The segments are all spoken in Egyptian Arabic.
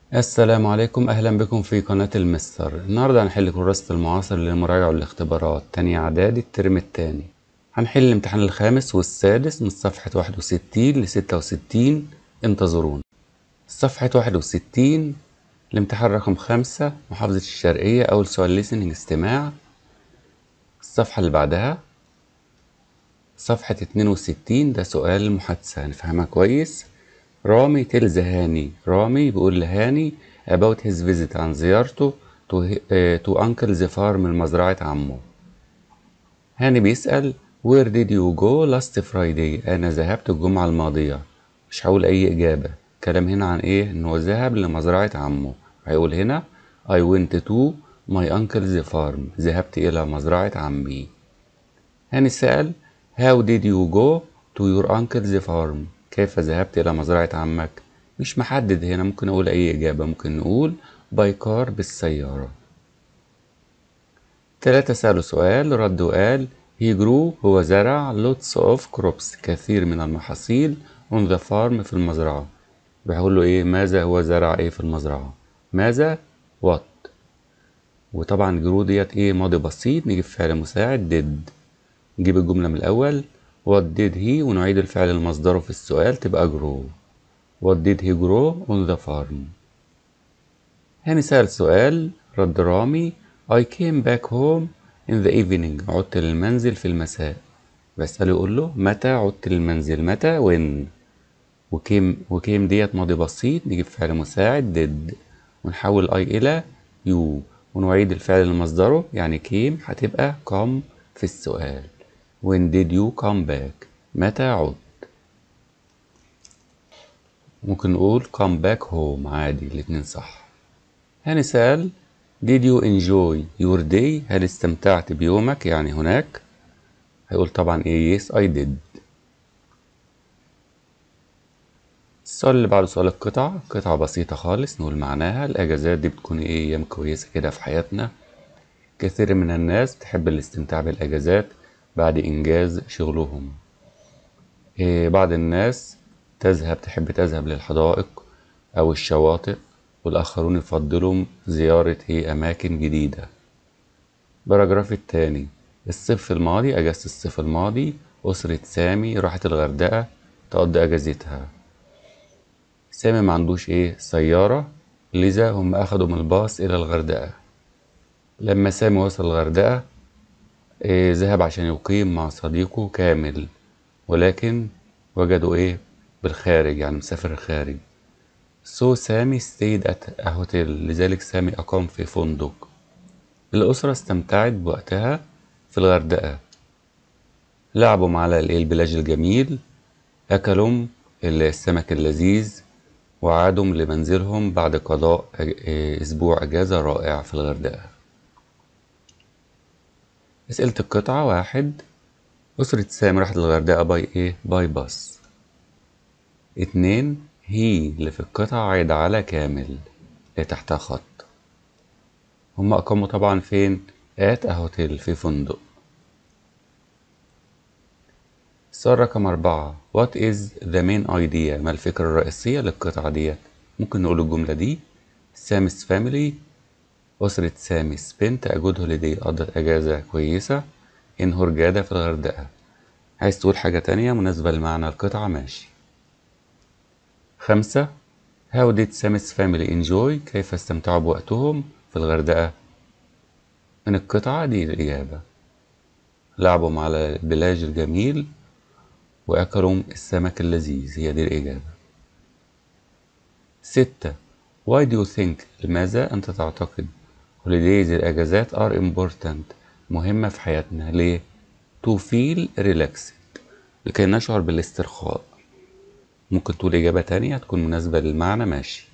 السلام عليكم أهلا بكم في قناة المستر النهاردة هنحل كراسة المعاصر للمراجعة والاختبارات تانية إعدادي الترم التاني هنحل الامتحان الخامس والسادس من صفحة واحد وستين لستة وستين انتظرونا صفحة واحد وستين الامتحان رقم خمسة محافظة الشرقية أول سؤال listening استماع الصفحة اللي بعدها صفحة اتنين وستين ده سؤال المحادثة هنفهمها كويس رامي تلز هاني رامي بيقول لهاني about his visit عن زيارته to, uh, to uncle the farm المزرعة عمه هاني بيسأل where did you go last Friday أنا ذهبت الجمعة الماضية مش هقول أي إجابة كلام هنا عن إيه إنه ذهب لمزرعة عمه هيقول هنا I went to my uncle's farm ذهبت إلى مزرعة عمي هاني سأل how did you go to your uncle's farm كيف ذهبت إلى مزرعة عمك؟ مش محدد هنا ممكن أقول أي إجابة ممكن نقول باي كار بالسيارة تلاتة سألوا سؤال رد وقال he grew هو زرع lots of crops كثير من المحاصيل on the farm في المزرعة بيقول له إيه ماذا هو زرع إيه في المزرعة ماذا what وطبعا جرو ديت إيه ماضي بسيط نجيب فعل مساعد did نجيب الجملة من الأول What did he ونعيد الفعل المصدره في السؤال تبقى grow What did he grow on the farm هاني سأل سؤال رد رامي I came back home in the evening عدت للمنزل في المساء بسأله يقول له متى عدت للمنزل متى when وكيم وكيم ديت ماضي بسيط نجيب فعل مساعد did ونحول I إلى you ونعيد الفعل المصدره يعني came هتبقى come في السؤال When did you come back? متى عدت؟ ممكن نقول come back home عادي الاتنين صح. هاني سأل Did you enjoy your day? هل استمتعت بيومك يعني هناك؟ هيقول طبعا ايه yes I did. السؤال اللي بعده سؤال القطعة قطعة بسيطة خالص نقول معناها الأجازات دي بتكون ايه أيام كويسة كده في حياتنا كثير من الناس تحب الاستمتاع بالأجازات بعد إنجاز شغلهم إيه بعض الناس تذهب تحب تذهب للحدائق أو الشواطئ والآخرون يفضلوا زيارة إيه أماكن جديدة باراجراف التاني الصيف الماضي أجازة الصيف الماضي أسرة سامي راحت الغردقة تقضي أجازتها سامي معندوش إيه سيارة لذا هم أخدوا من الباص إلى الغردقة لما سامي وصل الغردقة إيه ذهب عشان يقيم مع صديقه كامل ولكن وجدوا ايه بالخارج يعني مسافر الخارج سو سامي stayed at a hotel لذلك سامي أقام في فندق الأسرة استمتعت بوقتها في الغردقة لعبوا على البلاج الجميل أكلوا السمك اللذيذ وعادوا لمنزلهم بعد قضاء أسبوع أجازة رائع في الغردقة أسئلة القطعة واحد أسرة سامي راحت الغردقة باي إيه؟ باي باص اتنين هي اللي في القطعة عايدة على كامل اللي تحتها خط هما أقاموا طبعا فين؟ آت هوتيل في فندق السؤال رقم أربعة What is the main idea؟ ما الفكرة الرئيسية للقطعة ديت؟ ممكن نقول الجملة دي سامس فاميلي أسرة سامي سبنت أجود هوليدي قضت أجازة كويسة إن هرجادة في الغردقة عايز تقول حاجة تانية مناسبة لمعنى القطعة ماشي خمسة How did Sam's family enjoy كيف استمتعوا بوقتهم في الغردقة من القطعة دي الإجابة لعبوا على البلاج الجميل وأكلوا السمك اللذيذ هي دي الإجابة ستة Why do you think لماذا أنت تعتقد holidays الأجازات are important مهمة في حياتنا ليه؟ to feel relaxed لكي نشعر بالاسترخاء ممكن تقول إجابة تانية تكون مناسبة للمعنى ماشي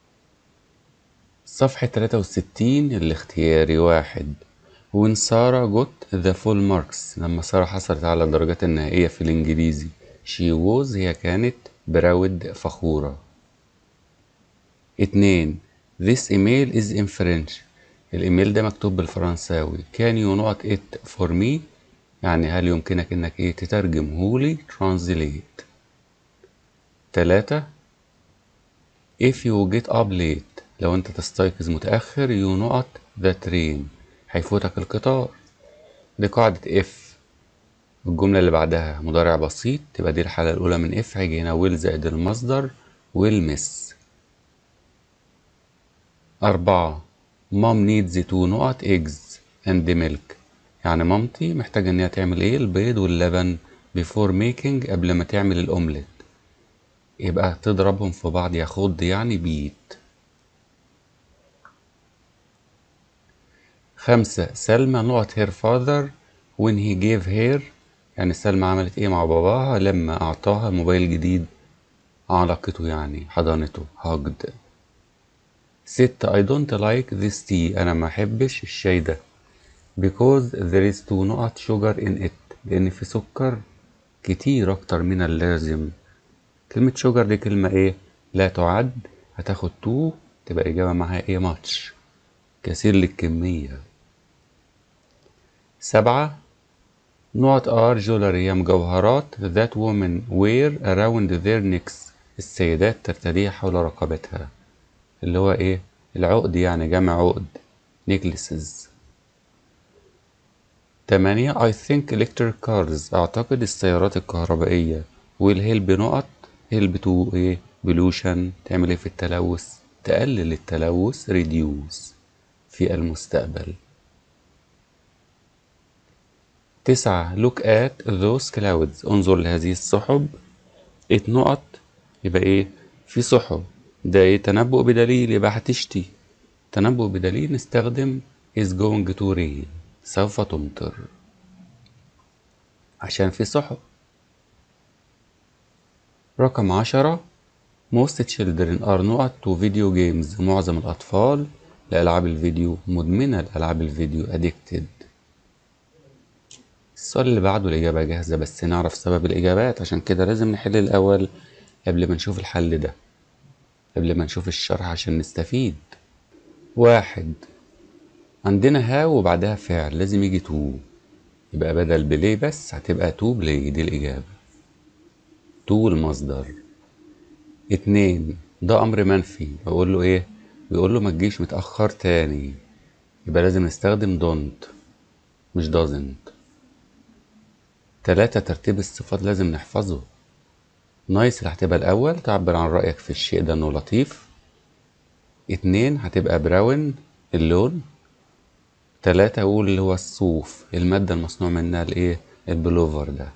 صفحة 63 الاختياري واحد when سارة got the full marks لما سارة حصلت على الدرجات النهائية في الإنجليزي she was هي كانت براود فخورة اتنين this email is in French الإيميل ده مكتوب بالفرنساوي can you not it for me يعني هل يمكنك إنك إيه تترجمه لي translate تلاتة if you get up late لو انت تستيقظ متأخر you نقط the train هيفوتك القطار دي قاعدة if الجملة اللي بعدها مضارع بسيط تبقى دي الحالة الأولى من if هيجي هنا will زائد المصدر will miss أربعة mom needs to نقط eggs and milk يعني مامتي محتاجة إن هي تعمل إيه البيض واللبن before making قبل ما تعمل الأومليت يبقى تضربهم في بعض ياخد يعني بيت خمسة سلمى نقط her father when he gave her يعني سلمى عملت ايه مع باباها لما اعطاها موبايل جديد علاقته يعني حضنته hugged ستة I don't like this tea أنا ما أحبش الشاي ده because there is two نقط sugar in it لأن في سكر كتير أكتر من اللازم كلمة sugar دي كلمة إيه لا تعد هتاخد تو تبقى إجابة معاها إيه much كثير للكمية سبعة نقط are jewelry هي مجوهرات that women wear around their necks السيدات ترتديها حول رقبتها اللي هو ايه العقد يعني جمع عقد necklaces تمانية I think electric cars أعتقد السيارات الكهربائية will help نقط help to ايه pollution تعمل ايه في التلوث تقلل التلوث reduce في المستقبل تسعة look at those clouds انظر لهذه السحب ات نقط يبقى ايه في سحب ده ايه تنبؤ بدليل يبقى هتشتي تنبؤ بدليل نستخدم is going to rain سوف تمطر عشان في سحب رقم عشرة most children are نقط to video games معظم الأطفال لألعاب الفيديو مدمنة لألعاب الفيديو addicted السؤال اللي بعده الإجابة جاهزة بس نعرف سبب الإجابات عشان كده لازم نحل الأول قبل ما نشوف الحل ده قبل ما نشوف الشرح عشان نستفيد واحد عندنا هاو وبعدها فعل لازم يجي تو يبقى بدل بلاي بس هتبقى تو بلاي دي الإجابة تو المصدر اتنين ده أمر منفي بقول له إيه بيقول له ما تجيش متأخر تاني يبقى لازم نستخدم don't مش doesn't تلاتة ترتيب الصفات لازم نحفظه نايس اللي هتبقى الأول تعبر عن رأيك في الشيء ده إنه لطيف اتنين هتبقى براون اللون تلاتة أقول اللي هو الصوف المادة المصنوع منها الإيه البلوفر ده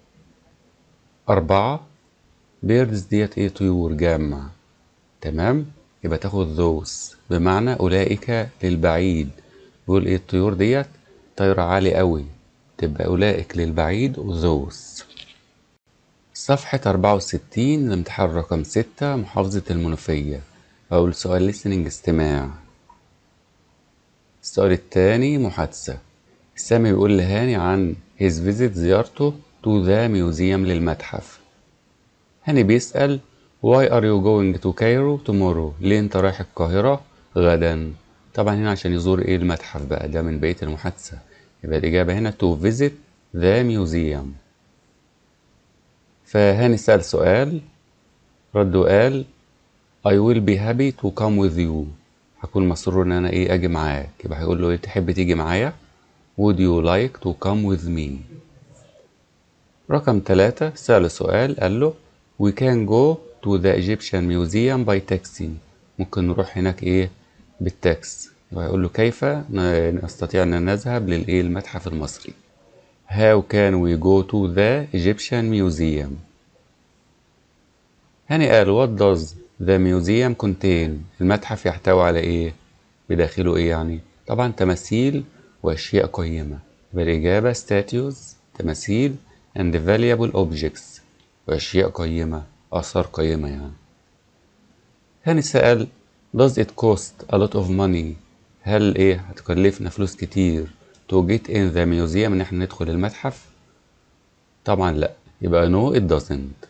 أربعة بيردز ديت إيه طيور جامع تمام يبقى تاخد ذوس بمعنى أولئك للبعيد بيقول إيه الطيور ديت طايرة عالي قوي تبقى أولئك للبعيد وذوس صفحة أربعة وستين الامتحان رقم ستة محافظة المنوفية أول سؤال listening استماع السؤال التاني محادثة سامي بيقول لهاني عن his visit زيارته to the museum للمتحف هاني بيسأل why are you going to Cairo tomorrow ليه انت رايح القاهرة غدا طبعا هنا عشان يزور ايه المتحف بقى ده من بقية المحادثة يبقى الإجابة هنا to visit the museum فهاني سأل سؤال رد وقال I will be happy to come with you هكون مسرور ان انا ايه اجي معاك يبقى هيقول له ايه تحب تيجي معايا would you like to come with me رقم ثلاثة سأل سؤال قال له we can go to the Egyptian museum by taxi ممكن نروح هناك ايه بالتاكس يبقى هيقول له كيف نستطيع ان نذهب للايه المتحف المصري How can we go to the Egyptian museum هاني قال what does the museum contain المتحف يحتوي على ايه بداخله ايه يعني طبعا تماثيل واشياء قيمة يبقى الإجابة statues تماثيل and valuable objects وأشياء قيمة آثار قيمة يعني هاني سأل does it cost a lot of money هل ايه هتكلفنا فلوس كتير to get in the museum ان احنا ندخل المتحف طبعا لا يبقى no it doesn't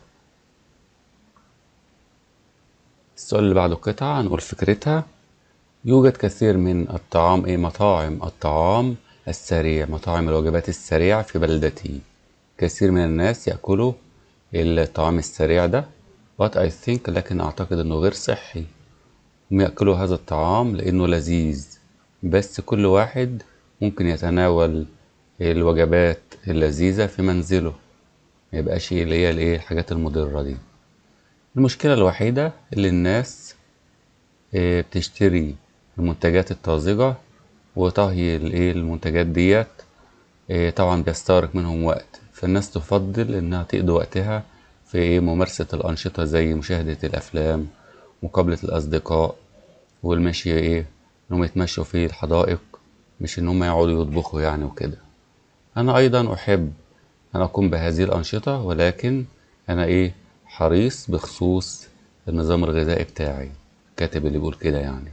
السؤال اللي بعده قطعة هنقول فكرتها يوجد كثير من الطعام ايه مطاعم الطعام السريع مطاعم الوجبات السريعة في بلدتي كثير من الناس يأكلوا الطعام السريع ده but I think لكن أعتقد إنه غير صحي هم يأكلوا هذا الطعام لأنه لذيذ بس كل واحد ممكن يتناول الوجبات اللذيذة في منزله ميبقاش اللي هي الايه الحاجات المضرة دي المشكلة الوحيدة اللي الناس آه، بتشتري المنتجات الطازجة وطهي الايه المنتجات ديت آه، طبعا بيستغرق منهم وقت فالناس تفضل انها تقضي وقتها في إيه ممارسة الأنشطة زي مشاهدة الأفلام مقابلة الأصدقاء والمشي ايه انهم يتمشوا في الحدائق مش ان هم يقعدوا يطبخوا يعني وكده انا ايضا احب ان اقوم بهذه الانشطة ولكن انا ايه حريص بخصوص النظام الغذائي بتاعي كاتب اللي بيقول كده يعني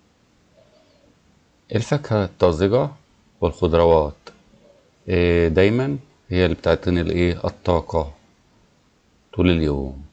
الفاكهة الطازجة والخضروات إيه دايما هي اللي بتعطيني الايه الطاقة طول اليوم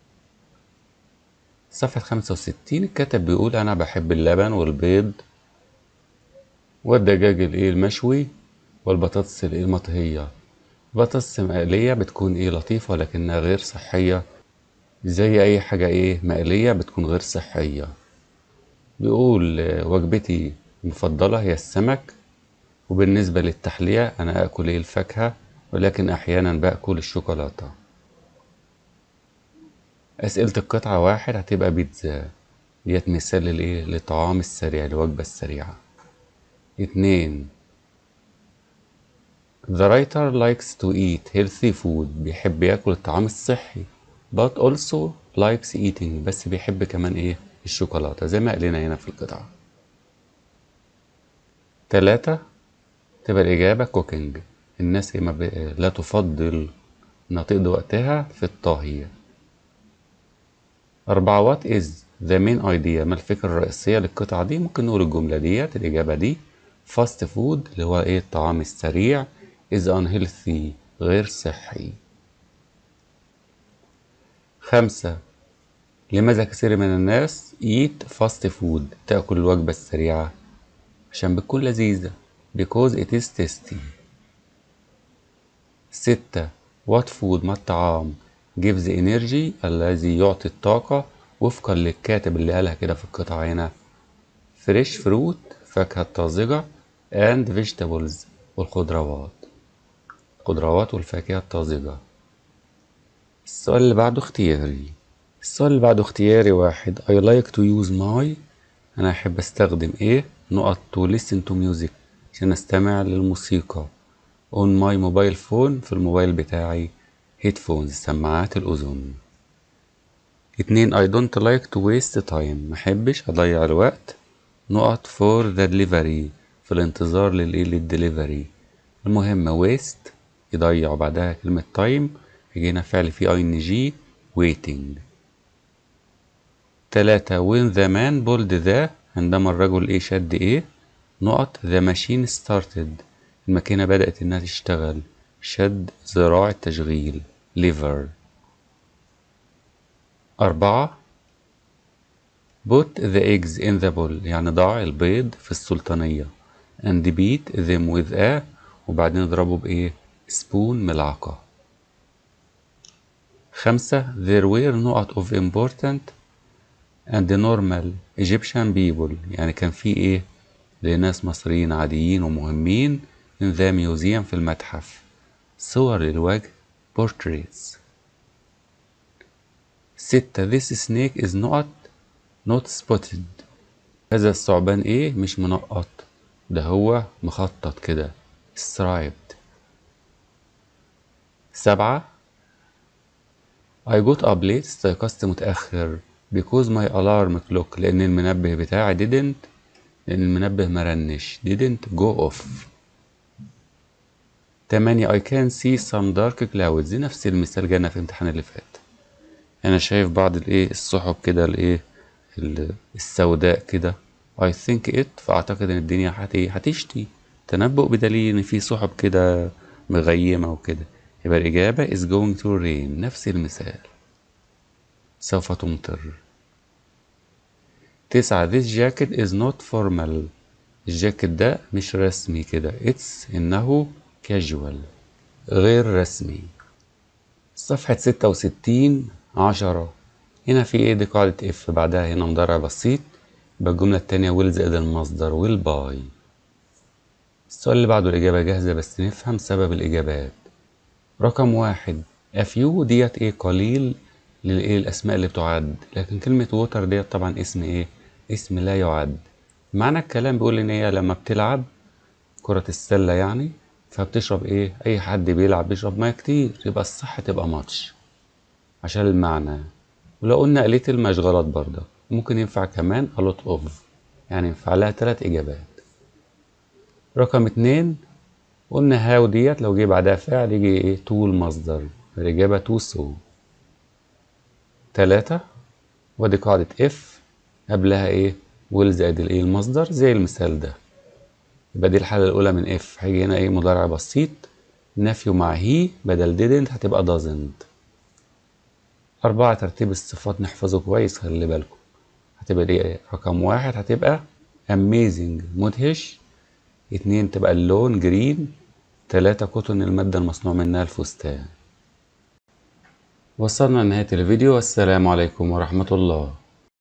صفحة خمسة وستين الكاتب بيقول أنا بحب اللبن والبيض والدجاج الايه المشوي والبطاطس الايه المطهية البطاطس المقلية بتكون ايه لطيفة ولكنها غير صحية زي أي حاجة ايه مقلية بتكون غير صحية بيقول آه، وجبتي المفضلة هي السمك وبالنسبة للتحلية أنا آكل ايه الفاكهة ولكن أحيانا بأكل الشوكولاتة أسئلة القطعة واحد هتبقى بيتزا ديت مثال للإيه للطعام السريع الوجبة السريعة اتنين The writer likes to eat healthy food بيحب ياكل الطعام الصحي but also likes eating بس بيحب كمان ايه الشوكولاتة زي ما قلنا هنا في القطعة تلاتة تبقى الإجابة cooking الناس ما ب... لا تفضل إنها تقضي وقتها في الطهي أربعة what is the main idea ما الفكرة الرئيسية للقطعة دي ممكن نقول الجملة ديت الإجابة دي fast food اللي هو إيه الطعام السريع is unhealthy غير صحي خمسة لماذا كثير من الناس eat fast food تأكل الوجبة السريعة عشان بتكون لذيذة because it is tasty ستة what food ما الطعام gives energy الذي يعطي الطاقة وفقا للكاتب اللي قالها كده في القطعة هنا fresh fruit فاكهة طازجة and vegetables والخضروات الخضروات والفاكهة الطازجة السؤال اللي بعده اختياري السؤال اللي بعده اختياري واحد I like to use my أنا أحب أستخدم إيه نقط to listen to music عشان أستمع للموسيقى on my mobile phone في الموبايل بتاعي headphones سماعات الأذن اتنين I don't like to waste time محبش أضيع الوقت نقط for the delivery في الانتظار للإيه للدليفري المهم waste يضيع بعدها كلمة time يجي هنا فعل فيه ing waiting تلاتة when the man pulled the عندما الرجل ايه شد ايه نقط the machine started الماكينة بدأت انها تشتغل شد ذراع التشغيل lever أربعة put the eggs in the bowl يعني ضع البيض في السلطانية and beat them with a وبعدين اضربه بإيه spoon ملعقة خمسة there were نقط of important and normal Egyptian people يعني كان في إيه لناس مصريين عاديين ومهمين in the museum في المتحف صور للوجه portraits ستة this snake is not not spotted هذا الثعبان ايه مش منقط ده هو مخطط كده striped سبعة I got up late استيقظت متأخر because my alarm clock لأن المنبه بتاعي didn't لأن المنبه مرنش didn't go off تمانية I can see some dark clouds نفس المثال جانا في الامتحان اللي فات أنا شايف بعض الإيه السحب كده الإيه ال- السوداء كده I think it فأعتقد إن الدنيا هت إيه هتشتي تنبؤ بدليل إن في سحب كده مغيمة وكده يبقى الإجابة is going to rain نفس المثال سوف تمطر تسعة this jacket is not formal الجاكيت ده مش رسمي كده it's إنه casual غير رسمي صفحة ستة وستين عشرة هنا في ايه دي قاعدة اف بعدها هنا مضارع بسيط يبقى الجملة التانية ويل زائد المصدر ويل باي السؤال اللي بعده الإجابة جاهزة بس نفهم سبب الإجابات رقم واحد أفيو ديت ايه قليل للايه الأسماء اللي بتعد لكن كلمة ووتر ديت طبعا اسم ايه اسم لا يعد معنى الكلام بيقول ان هي لما بتلعب كرة السلة يعني فبتشرب ايه اي حد بيلعب بيشرب ميه كتير يبقى الصح تبقى ماتش عشان المعنى ولو قلنا قليت المش غلط برضه ممكن ينفع كمان a lot of يعني ينفع لها تلات اجابات رقم اتنين قلنا هاو ديت لو جه بعدها فعل يجي ايه تو المصدر الإجابة تو سو تلاتة ودي قاعدة اف قبلها ايه ويل زائد الايه المصدر زي المثال ده يبقى دي الحالة الأولى من اف هيجي هنا ايه مضارع بسيط نفي مع هي بدل didn't هتبقى doesn't أربعة ترتيب الصفات نحفظه كويس خلي بالكم هتبقى دي ايه رقم واحد هتبقى amazing مدهش اتنين تبقى اللون جرين تلاتة قطن المادة المصنوع منها الفستان وصلنا لنهاية الفيديو والسلام عليكم ورحمة الله